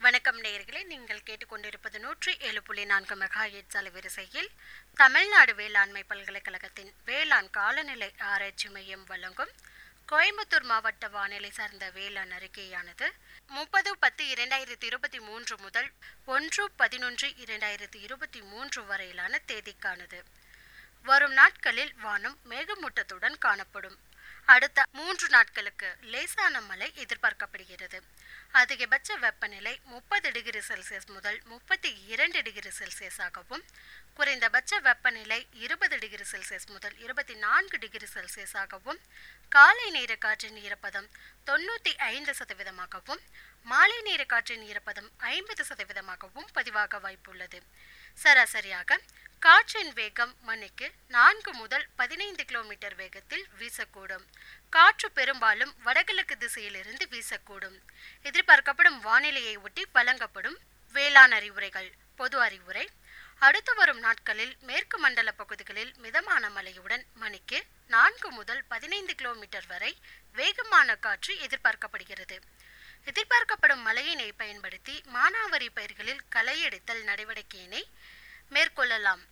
வணக்கம் நேயர்களே நீங்கள் கேட்டுக்கொண்டிருப்பது நூற்றி ஏழு புள்ளி நான்கு மெகா எட்ஸ் அலைவரிசையில் தமிழ்நாடு வேளாண்மை பல்கலைக்கழகத்தின் வேளாண் காலநிலை ஆராய்ச்சி மையம் வழங்கும் கோயம்புத்தூர் மாவட்ட வானிலை சார்ந்த வேளாண் அறிக்கையானது முப்பது பத்து இரண்டாயிரத்தி இருபத்தி மூன்று முதல் ஒன்று பதினொன்று இரண்டாயிரத்தி இருபத்தி மூன்று வரையிலான தேதிக்கானது வரும் நாட்களில் வானம் மேகமூட்டத்துடன் காணப்படும் அடுத்த மூன்று நாட்களுக்கு லேசான மழை எதிர்பார்க்கப்படுகிறது அதிகபட்ச வெப்பநிலை முப்பது டிகிரி செல்சியஸ் முதல் முப்பத்தி இரண்டு டிகிரி செல்சியஸாகவும் குறைந்தபட்ச வெப்பநிலை இருபது டிகிரி செல்சியஸ் முதல் இருபத்தி நான்கு டிகிரி செல்சியஸாகவும் காலை நேர காற்றின் ஈரப்பதம் தொண்ணூற்றி ஐந்து சதவீதமாகவும் மாலை நேர காற்றின் ஈரப்பதம் ஐம்பது சதவீதமாகவும் பதிவாக வாய்ப்புள்ளது சராசரியாக காற்றின் வேகம் மணிக்கு நான்கு முதல் பதினைந்து கிலோமீட்டர் வேகத்தில் வீசக்கூடும் காற்று பெரும்பாலும் வடகிழக்கு திசையிலிருந்து வீசக்கூடும் எதிர்பார்க்கப்படும் வானிலையை ஒட்டி வழங்கப்படும் வேளாண் அறிவுரைகள் பொது அறிவுரை அடுத்து வரும் நாட்களில் மேற்கு மண்டல பகுதிகளில் மிதமான மழையுடன் மணிக்கு நான்கு முதல் பதினைந்து கிலோமீட்டர் வரை வேகமான காற்று எதிர்பார்க்கப்படுகிறது எதிர்பார்க்கப்படும் மழையினை பயன்படுத்தி மானாவாரி பயிர்களில் களையெடுத்தல் நடவடிக்கையினை மேற்கொள்ளலாம்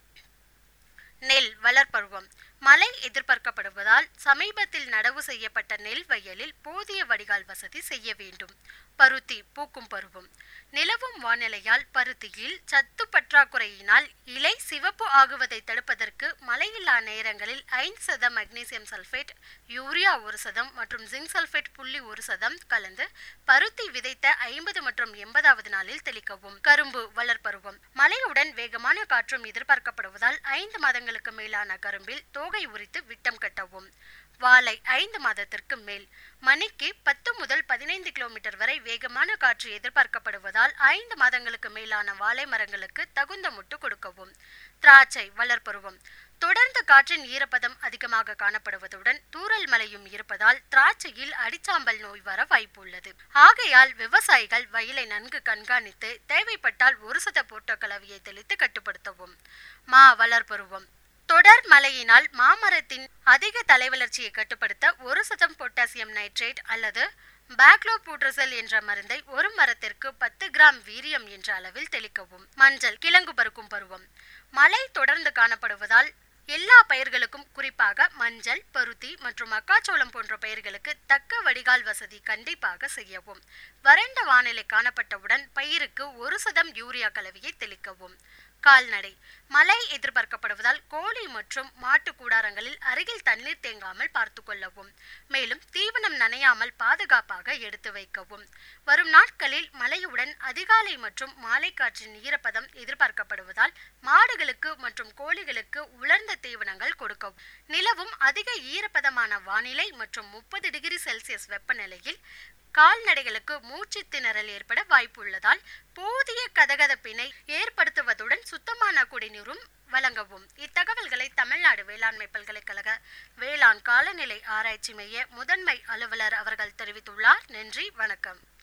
நெல் வளர்ப்பருவம் மழை எதிர்பார்க்கப்படுவதால் சமீபத்தில் நடவு செய்யப்பட்ட நெல் வயலில் போதிய வடிகால் வசதி செய்ய வேண்டும் பருத்தி பூக்கும் பருவம் நிலவும் வானிலையால் பருத்தியில் சத்து பற்றாக்குறையினால் இலை சிவப்பு ஆகுவதை தடுப்பதற்கு மழையில்லா நேரங்களில் ஐந்து சதம் மக்னீசியம் சல்பேட் யூரியா ஒரு சதம் மற்றும் ஜிங்க் சல்பேட் புள்ளி ஒரு சதம் கலந்து பருத்தி விதைத்த ஐம்பது மற்றும் எண்பதாவது நாளில் தெளிக்கவும் கரும்பு வளர்ப்பருவம் மழையுடன் வேகமான காற்றும் எதிர்பார்க்கப்படுவதால் ஐந்து மாதங்களுக்கு மேலான கரும்பில் தோகை உரித்து விட்டம் கட்டவும் வாழை ஐந்து மாதத்திற்கு மேல் மணிக்கு பத்து முதல் பதினைந்து கிலோமீட்டர் வரை வேகமான காற்று எதிர்பார்க்கப்படுவதால் ஐந்து மாதங்களுக்கு மேலான வாழை மரங்களுக்கு தகுந்த முட்டு கொடுக்கவும் திராட்சை வளர்ப்பருவம் தொடர்ந்து காற்றின் ஈரப்பதம் அதிகமாக காணப்படுவதுடன் தூறல் மழையும் இருப்பதால் திராட்சையில் அடிச்சாம்பல் நோய் வர வாய்ப்பு உள்ளது ஆகையால் விவசாயிகள் வயலை நன்கு கண்காணித்து தேவைப்பட்டால் ஒரு சத போட்ட கலவையை தெளித்து கட்டுப்படுத்தவும் மா வளர்ப்பருவம் தொடர் மழையினால் மாமரத்தின் அதிக தலைவளர்ச்சியை கட்டுப்படுத்த ஒரு சதம் பொட்டாசியம் நைட்ரேட் அல்லது பேக்லோபூட்ரசல் என்ற மருந்தை ஒரு மரத்திற்கு பத்து கிராம் வீரியம் என்ற அளவில் தெளிக்கவும் மஞ்சள் கிழங்கு பருக்கும் பருவம் மழை தொடர்ந்து காணப்படுவதால் எல்லா பயிர்களுக்கும் குறிப்பாக மஞ்சள் பருத்தி மற்றும் மக்காச்சோளம் போன்ற பயிர்களுக்கு தக்க வடிகால் வசதி கண்டிப்பாக செய்யவும் வறண்ட வானிலை காணப்பட்டவுடன் பயிருக்கு ஒரு சதம் யூரியா கலவையை தெளிக்கவும் கால்நடை மழை எதிர்பார்க்கப்படுவதால் கோழி மற்றும் மாட்டு கூடாரங்களில் அருகில் தண்ணீர் தேங்காமல் பார்த்து கொள்ளவும் மேலும் தீவனம் நனையாமல் பாதுகாப்பாக எடுத்து வைக்கவும் வரும் நாட்களில் மழையுடன் அதிகாலை மற்றும் மாலை காற்றின் ஈரப்பதம் எதிர்பார்க்கப்படுவதால் மாடுகளுக்கு மற்றும் கோழிகளுக்கு உலர்ந்த தீவனங்கள் கொடுக்கவும் நிலவும் அதிக ஈரப்பதமான வானிலை மற்றும் முப்பது டிகிரி செல்சியஸ் வெப்பநிலையில் கால்நடைகளுக்கு மூச்சு திணறல் ஏற்பட வாய்ப்புள்ளதால் போதிய கதகதப்பினை ஏற்படுத்துவதுடன் சுத்தமான குடிநீரும் வழங்கவும் இத்தகவல்களை தமிழ்நாடு வேளாண்மை பல்கலைக்கழக வேளாண் காலநிலை ஆராய்ச்சி மைய முதன்மை அலுவலர் அவர்கள் தெரிவித்துள்ளார் நன்றி வணக்கம்